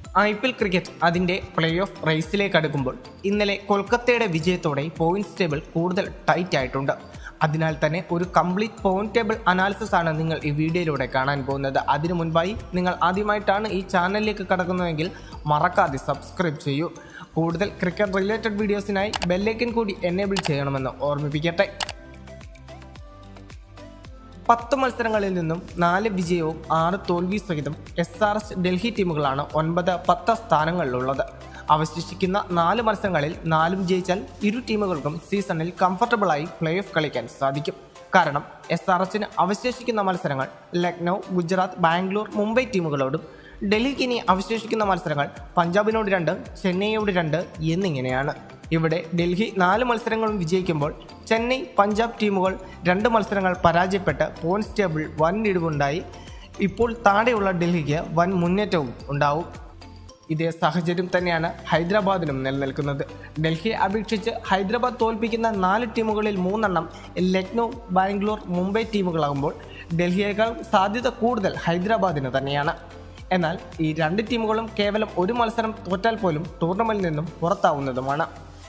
I P L cricket അതിന്റെ play off റേസിലേക്ക് അടുക്കുമ്പോൾ ഇന്നലെ കൊൽക്കത്തയുടെ വിജയത്തോടെ പോയിന്റ്സ് ടേബിൾ കൂടുതൽ ടൈറ്റ് ആയിട്ടുണ്ട് അതിനാൽ തന്നെ ഒരു കംപ്ലീറ്റ് പോയിന്റ് ടേബിൾ അനാലിസിസ് ആണ് നിങ്ങൾ ഈ വീഡിയോയിലൂടെ കാണാൻ പോകുന്നത് അതിനു മുൻപായി നിങ്ങൾ ആദ്യമായിട്ടാണ് ഈ ചാനലിലേക്ക് കടക്കുന്നതെങ്കിൽ മറക്കാതെ സബ്സ്ക്രൈബ് ചെയ്യൂ കൂടുതൽ ക്രിക്കറ്റ് റിലേറ്റഡ് വീഡിയോസിനായി ബെല്ലൈക്കൻ കൂടി എനേബിൾ ചെയ്യണമെന്ന് ഓർമ്മിപ്പിക്കട്ടെ പത്ത് മത്സരങ്ങളിൽ നിന്നും നാല് വിജയവും ആറ് തോൽവി സഹിതം എസ് ആർ എസ് ഡൽഹി ടീമുകളാണ് ഒൻപത് പത്ത് സ്ഥാനങ്ങളിലുള്ളത് അവശേഷിക്കുന്ന നാല് മത്സരങ്ങളിൽ നാലും ജയിച്ചാൽ ഇരു ടീമുകൾക്കും സീസണിൽ കംഫർട്ടബിളായി പ്ലേ ഓഫ് കളിക്കാൻ സാധിക്കും കാരണം എസ് ആർ എസിന് അവശേഷിക്കുന്ന മത്സരങ്ങൾ ലക്നൗ ഗുജറാത്ത് ബാംഗ്ലൂർ മുംബൈ ടീമുകളോടും ഡൽഹിക്ക് ഇനി അവശേഷിക്കുന്ന മത്സരങ്ങൾ പഞ്ചാബിനോട് രണ്ട് ചെന്നൈയോട് രണ്ട് എന്നിങ്ങനെയാണ് ഇവിടെ ഡൽഹി നാല് മത്സരങ്ങളും വിജയിക്കുമ്പോൾ ചെന്നൈ പഞ്ചാബ് ടീമുകൾ രണ്ട് മത്സരങ്ങൾ പരാജയപ്പെട്ട് പോയിന്റ്സ് ടേബിൾ വൻ ഇടിവുണ്ടായി ഇപ്പോൾ താഴെയുള്ള ഡൽഹിക്ക് വൻ മുന്നേറ്റവും ഉണ്ടാവും ഇതേ സാഹചര്യം തന്നെയാണ് ഹൈദരാബാദിനും നിലനിൽക്കുന്നത് ഡൽഹിയെ അപേക്ഷിച്ച് ഹൈദരാബാദ് തോൽപ്പിക്കുന്ന നാല് ടീമുകളിൽ മൂന്നെണ്ണം ലക്നൗ ബാംഗ്ലൂർ മുംബൈ ടീമുകളാകുമ്പോൾ ഡൽഹിയേക്കാൾ സാധ്യത കൂടുതൽ ഹൈദരാബാദിന് തന്നെയാണ് എന്നാൽ ഈ രണ്ട് ടീമുകളും കേവലം ഒരു മത്സരം തോറ്റാൽ പോലും ടൂർണമെന്റിൽ നിന്നും പുറത്താവുന്നതുമാണ്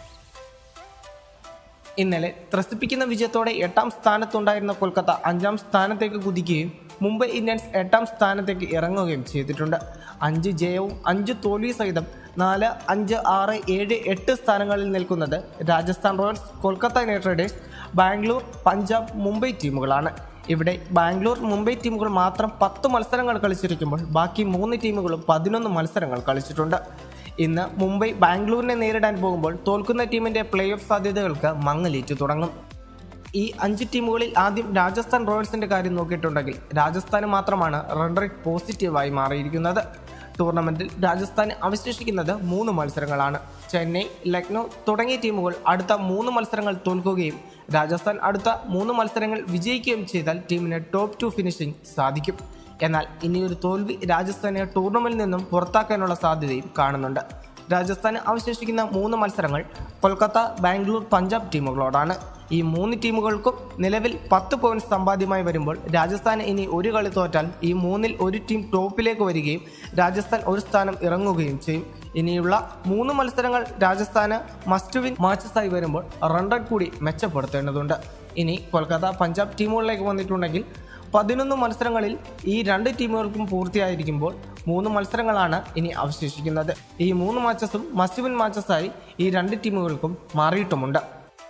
ഇന്നലെ ത്രസിപ്പിക്കുന്ന വിജയത്തോടെ എട്ടാം സ്ഥാനത്തുണ്ടായിരുന്ന കൊൽക്കത്ത അഞ്ചാം സ്ഥാനത്തേക്ക് കുതിക്കുകയും മുംബൈ ഇന്ത്യൻസ് എട്ടാം സ്ഥാനത്തേക്ക് ഇറങ്ങുകയും ചെയ്തിട്ടുണ്ട് അഞ്ച് ജയവും അഞ്ച് തോൽവി സഹിതം നാല് അഞ്ച് ആറ് ഏഴ് എട്ട് സ്ഥാനങ്ങളിൽ നിൽക്കുന്നത് Rajasthan Royals Kolkata Knight Riders Bangalore Punjab Mumbai ടീമുകളാണ് ഇവിടെ ബാംഗ്ലൂർ മുംബൈ ടീമുകൾ മാത്രം പത്ത് മത്സരങ്ങൾ കളിച്ചിരിക്കുമ്പോൾ ബാക്കി മൂന്ന് ടീമുകളും പതിനൊന്ന് മത്സരങ്ങൾ കളിച്ചിട്ടുണ്ട് ഇന്ന് മുംബൈ ബാംഗ്ലൂരിനെ നേരിടാൻ പോകുമ്പോൾ തോൽക്കുന്ന ടീമിന്റെ പ്ലേ ഓഫ് സാധ്യതകൾക്ക് മങ്ങലേറ്റു തുടങ്ങും ഈ അഞ്ച് ടീമുകളിൽ ആദ്യം രാജസ്ഥാൻ റോയൽസിന്റെ കാര്യം നോക്കിയിട്ടുണ്ടെങ്കിൽ രാജസ്ഥാന് മാത്രമാണ് റൺ റേറ്റ് പോസിറ്റീവായി മാറിയിരിക്കുന്നത് ടൂർണമെന്റിൽ രാജസ്ഥാന് അവശേഷിക്കുന്നത് മൂന്ന് മത്സരങ്ങളാണ് ചെന്നൈ ലക്നൗ തുടങ്ങിയ ടീമുകൾ അടുത്ത മൂന്ന് മത്സരങ്ങൾ തോൽക്കുകയും രാജസ്ഥാൻ അടുത്ത മൂന്ന് മത്സരങ്ങൾ വിജയിക്കുകയും ചെയ്താൽ ടീമിന് ടോപ്പ് ടു ഫിനിഷിംഗ് സാധിക്കും എന്നാൽ ഇനിയൊരു തോൽവി രാജസ്ഥാനെ ടൂർണമെന്റിൽ നിന്നും പുറത്താക്കാനുള്ള സാധ്യതയും കാണുന്നുണ്ട് രാജസ്ഥാന് അവശേഷിക്കുന്ന മൂന്ന് മത്സരങ്ങൾ കൊൽക്കത്ത ബാംഗ്ലൂർ പഞ്ചാബ് ടീമുകളോടാണ് ഈ മൂന്ന് ടീമുകൾക്കും നിലവിൽ പത്ത് പോയിന്റ് സമ്പാദ്യമായി വരുമ്പോൾ രാജസ്ഥാൻ ഇനി ഒരു കളി തോറ്റാൽ ഈ മൂന്നിൽ ഒരു ടീം ടോപ്പിലേക്ക് വരികയും രാജസ്ഥാൻ ഒരു സ്ഥാനം ഇറങ്ങുകയും ചെയ്യും ഇനിയുള്ള മൂന്ന് മത്സരങ്ങൾ രാജസ്ഥാന് മസ്റ്റ് വിൻ മാച്ചസായി വരുമ്പോൾ റൺ റേറ്റ് കൂടി മെച്ചപ്പെടുത്തേണ്ടതുണ്ട് ഇനി കൊൽക്കത്ത പഞ്ചാബ് ടീമുകളിലേക്ക് വന്നിട്ടുണ്ടെങ്കിൽ പതിനൊന്ന് മത്സരങ്ങളിൽ ഈ രണ്ട് ടീമുകൾക്കും പൂർത്തിയായിരിക്കുമ്പോൾ മൂന്ന് മത്സരങ്ങളാണ് ഇനി അവശേഷിക്കുന്നത് ഈ മൂന്ന് മാച്ചസും മസ്റ്റ് വിൻ മാച്ചസായി ഈ രണ്ട് ടീമുകൾക്കും മാറിയിട്ടുമുണ്ട്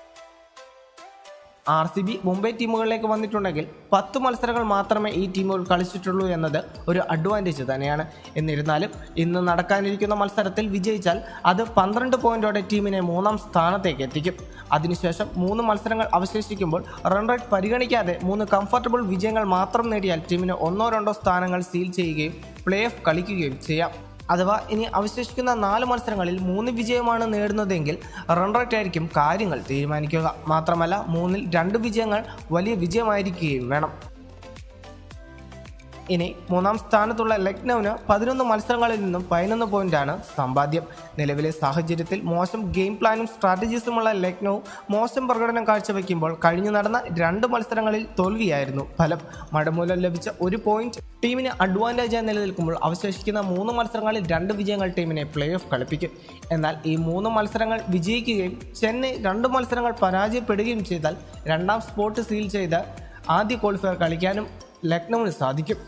ആർ സി ബി മുംബൈ ടീമുകളിലേക്ക് വന്നിട്ടുണ്ടെങ്കിൽ പത്ത് മത്സരങ്ങൾ മാത്രമേ ഈ ടീമുകൾ കളിച്ചിട്ടുള്ളൂ എന്നത് ഒരു അഡ്വാൻറ്റേജ് തന്നെയാണ് എന്നിരുന്നാലും ഇന്ന് നടക്കാനിരിക്കുന്ന മത്സരത്തിൽ വിജയിച്ചാൽ അത് പന്ത്രണ്ട് പോയിന്റോടെ ടീമിനെ മൂന്നാം സ്ഥാനത്തേക്ക് എത്തിക്കും അതിനുശേഷം മൂന്ന് മത്സരങ്ങൾ അവശേഷിക്കുമ്പോൾ റൺ റേറ്റ് പരിഗണിക്കാതെ മൂന്ന് കംഫർട്ടബിൾ വിജയങ്ങൾ മാത്രം നേടിയാൽ ടീമിന് ഒന്നോ രണ്ടോ സ്ഥാനങ്ങൾ സീൽ ചെയ്യുകയും പ്ലേ ഓഫ് കളിക്കുകയും ചെയ്യാം അഥവാ ഇനി അവശേഷിക്കുന്ന നാല് മത്സരങ്ങളിൽ മൂന്ന് വിജയമാണ് നേടുന്നതെങ്കിൽ റൺ റേറ്റ് ആയിരിക്കും കാര്യങ്ങൾ തീരുമാനിക്കുക മാത്രമല്ല മൂന്നിൽ രണ്ട് വിജയങ്ങൾ വലിയ വിജയമായിരിക്കുകയും വേണം ഇനി മൂന്നാം സ്ഥാനത്തുള്ള ലക്നൌവിന് പതിനൊന്ന് മത്സരങ്ങളിൽ നിന്നും പതിനൊന്ന് പോയിന്റാണ് സമ്പാദ്യം നിലവിലെ സാഹചര്യത്തിൽ മോശം ഗെയിം പ്ലാനും സ്ട്രാറ്റജീസുമുള്ള ലക്നൌ മോശം പ്രകടനം കാഴ്ചവെക്കുമ്പോൾ കഴിഞ്ഞു നടന്ന രണ്ട് മത്സരങ്ങളിൽ തോൽവിയായിരുന്നു ഫലം മഴ മൂലം ലഭിച്ച ഒരു പോയിന്റ് ടീമിന് അഡ്വാൻറ്റേജായി നിലനിൽക്കുമ്പോൾ അവശേഷിക്കുന്ന മൂന്ന് മത്സരങ്ങളിൽ രണ്ട് വിജയങ്ങൾ ടീമിനെ പ്ലേ ഓഫ് കളിപ്പിക്കും എന്നാൽ ഈ മൂന്ന് മത്സരങ്ങൾ വിജയിക്കുകയും ചെന്നൈ രണ്ട് മത്സരങ്ങൾ പരാജയപ്പെടുകയും ചെയ്താൽ രണ്ടാം സ്പോട്ട് സീൽ ചെയ്ത് ആദ്യ ക്വാളിഫയർ കളിക്കാനും ലക്നൌവിന് സാധിക്കും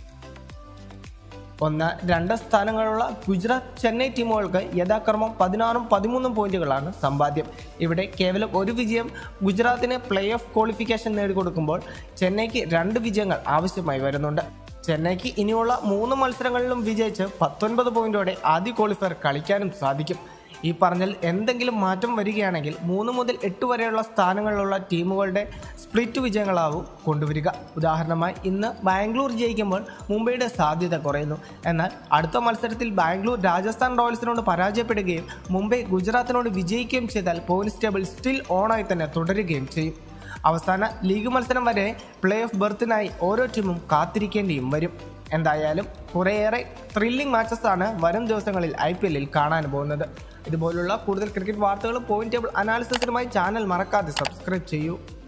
ഒന്ന് രണ്ട് സ്ഥാനങ്ങളുള്ള ഗുജറാത്ത് ചെന്നൈ ടീമുകൾക്ക് യഥാക്രമം പതിനാറും പതിമൂന്നും പോയിന്റുകളാണ് സമ്പാദ്യം ഇവിടെ കേവലം ഒരു വിജയം ഗുജറാത്തിന് പ്ലേ ഓഫ് ക്വാളിഫിക്കേഷൻ നേടിക്കൊടുക്കുമ്പോൾ ചെന്നൈക്ക് രണ്ട് വിജയങ്ങൾ ആവശ്യമായി വരുന്നുണ്ട് ചെന്നൈക്ക് ഇനിയുള്ള മൂന്ന് മത്സരങ്ങളിലും വിജയിച്ച് പത്തൊൻപത് പോയിന്റോടെ ആദ്യ ക്വാളിഫയർ കളിക്കാനും സാധിക്കും ഈ പറഞ്ഞാൽ എന്തെങ്കിലും മാറ്റം വരികയാണെങ്കിൽ മൂന്ന് മുതൽ എട്ട് വരെയുള്ള സ്ഥാനങ്ങളിലുള്ള ടീമുകളുടെ സ്പ്ലിറ്റ് വിജയങ്ങളാവും കൊണ്ടുവരിക ഉദാഹരണമായി ഇന്ന് ബാംഗ്ലൂർ ജയിക്കുമ്പോൾ മുംബൈയുടെ സാധ്യത കുറയുന്നു എന്നാൽ അടുത്ത മത്സരത്തിൽ ബാംഗ്ലൂർ രാജസ്ഥാൻ റോയൽസിനോട് പരാജയപ്പെടുകയും മുംബൈ ഗുജറാത്തിനോട് വിജയിക്കുകയും ചെയ്താൽ പോയിന്റ്സ് ടേബിൾ സ്റ്റിൽ ഓണായി തന്നെ തുടരുകയും ചെയ്യും അവസാന ലീഗ് മത്സരം വരെ പ്ലേ ഓഫ് ബർത്തിനായി ഓരോ ടീമും കാത്തിരിക്കേണ്ടിയും വരും എന്തായാലും കുറേയേറെ ത്രില്ലിംഗ് മാച്ചസ് ആണ് വരും ദിവസങ്ങളിൽ ഐ പി എല്ലിൽ കാണാൻ പോകുന്നത് ഇതുപോലുള്ള കൂടുതൽ ക്രിക്കറ്റ് വാർത്തകളും പോയിന്റ് ടേബിൾ അനാലിസിസിനുമായി ചാനൽ മറക്കാതെ സബ്സ്ക്രൈബ് ചെയ്യൂ